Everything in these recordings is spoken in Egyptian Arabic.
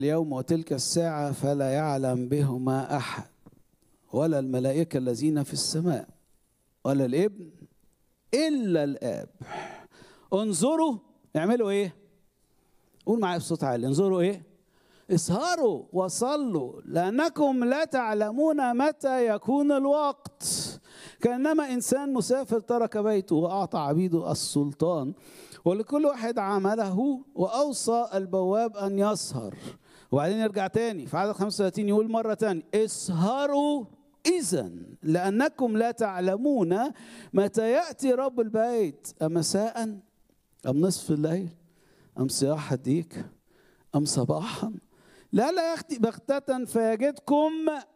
اليوم وتلك الساعة فلا يعلم بهما أحد ولا الملائكة الذين في السماء ولا الابن إلا الآب انظروا اعملوا إيه؟ قول معايا بصوت عالي انظروا إيه؟ اسهروا وصلوا لأنكم لا تعلمون متى يكون الوقت كأنما إنسان مسافر ترك بيته وأعطى عبيده السلطان ولكل واحد عمله وأوصى البواب أن يسهر وبعدين يرجع تاني في عدد 35 يقول مرة تاني اسهروا إذا لأنكم لا تعلمون متى يأتي رب البيت أمساء أم نصف الليل أم صياح الديك أم صباحا لا لا يأتي بغتة فيجدكم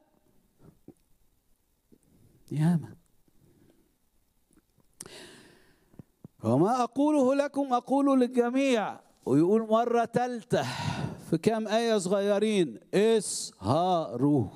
ياما وما أقوله لكم أقوله للجميع ويقول مرة ثالثة في كام آية صغيرين اسهروا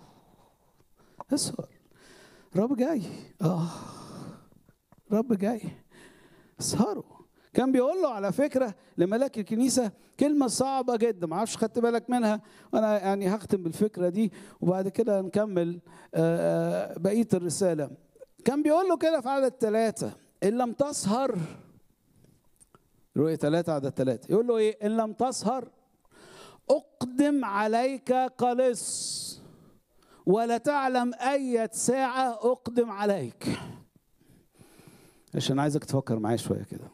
اسهر رب جاي اه رب جاي اسهروا كان بيقول له على فكرة لملاك الكنيسة كلمة صعبة جدا ما اعرفش خدت بالك منها وانا يعني هختم بالفكرة دي وبعد كده نكمل بقية الرسالة كان بيقول له كده في عدد ثلاثة إن لم تسهر رؤية ثلاثة عدد ثلاثة يقول له إيه إن لم تسهر أقدم عليك قلص ولا تعلم أية ساعة أقدم عليك عشان عايزك تفكر معايا شوية كده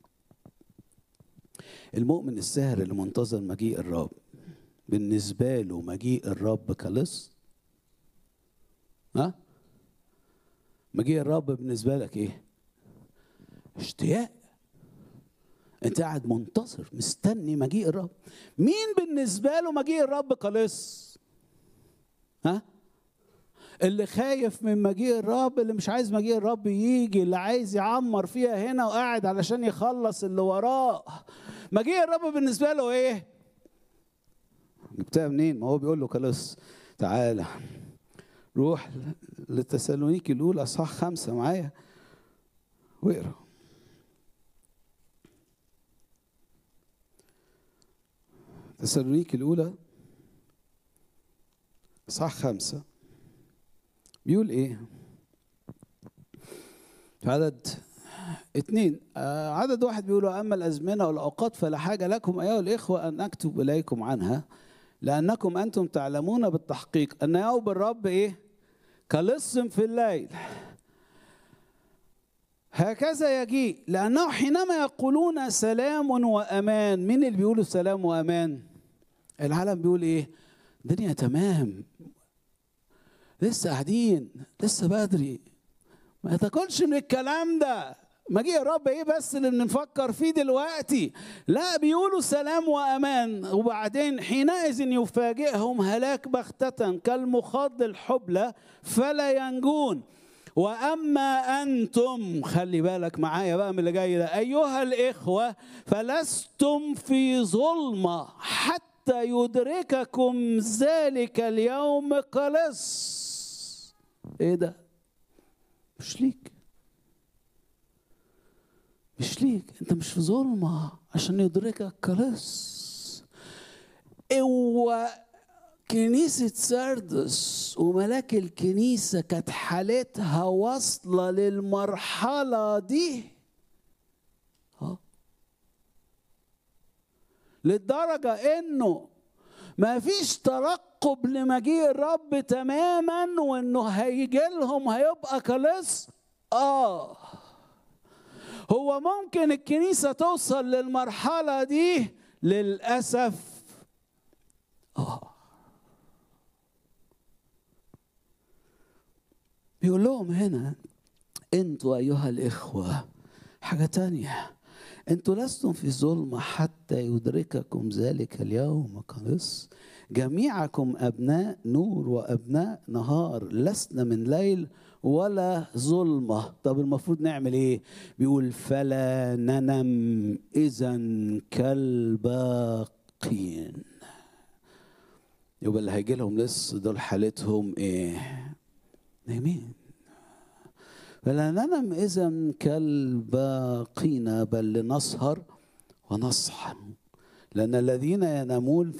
المؤمن الساهر اللي منتظر مجيء الرب بالنسبة له مجيء الرب كلص ها مجيء الرب بالنسبة لك ايه اشتياق انت قاعد منتظر مستني مجيء الرب مين بالنسبه له مجيء الرب قلص ها اللي خايف من مجيء الرب اللي مش عايز مجيء الرب يجي اللي عايز يعمر فيها هنا وقاعد علشان يخلص اللي وراه مجيء الرب بالنسبه له ايه جبتها منين ما هو بيقول له خلاص تعالى روح للتسالونيكي الاولى اصحاح خمسه معايا واقرا تسالونيك الأولى صح خمسة بيقول إيه؟ في عدد اثنين آه عدد واحد بيقول أما الأزمنة والأوقات فلا حاجة لكم أيها الإخوة أن أكتب إليكم عنها لأنكم أنتم تعلمون بالتحقيق أن يوم الرب إيه؟ كلص في الليل هكذا يجيء لأنه حينما يقولون سلام وأمان مين اللي بيقولوا سلام وأمان العالم بيقول إيه الدنيا تمام لسه قاعدين لسه بدري ما تاكلش من الكلام ده مجيء الرب ايه بس اللي بنفكر فيه دلوقتي لا بيقولوا سلام وامان وبعدين حينئذ يفاجئهم هلاك بغتة كالمخاض الحبلى فلا ينجون واما انتم خلي بالك معايا بقى من اللي جاي ده ايها الاخوه فلستم في ظلمه حتى يدرككم ذلك اليوم قلص ايه ده مش ليك مش ليك انت مش في ظلمه عشان يدركك قلص اوعى كنيسة سردس وملاك الكنيسة كانت حالتها واصلة للمرحلة دي ها للدرجة انه ما فيش ترقب لمجيء الرب تماما وانه هيجي لهم هيبقى كلص اه هو ممكن الكنيسة توصل للمرحلة دي للأسف اه بيقول لهم هنا انتوا ايها الاخوه حاجه تانية انتوا لستم في ظلمه حتى يدرككم ذلك اليوم قلص جميعكم ابناء نور وابناء نهار لسنا من ليل ولا ظلمه طب المفروض نعمل ايه بيقول فلا ننم اذا كالباقين يبقى اللي هيجي لهم لسه دول حالتهم ايه نايمين فلا ننم إذا كالباقين بل لنسهر ونصحى لأن الذين ينامون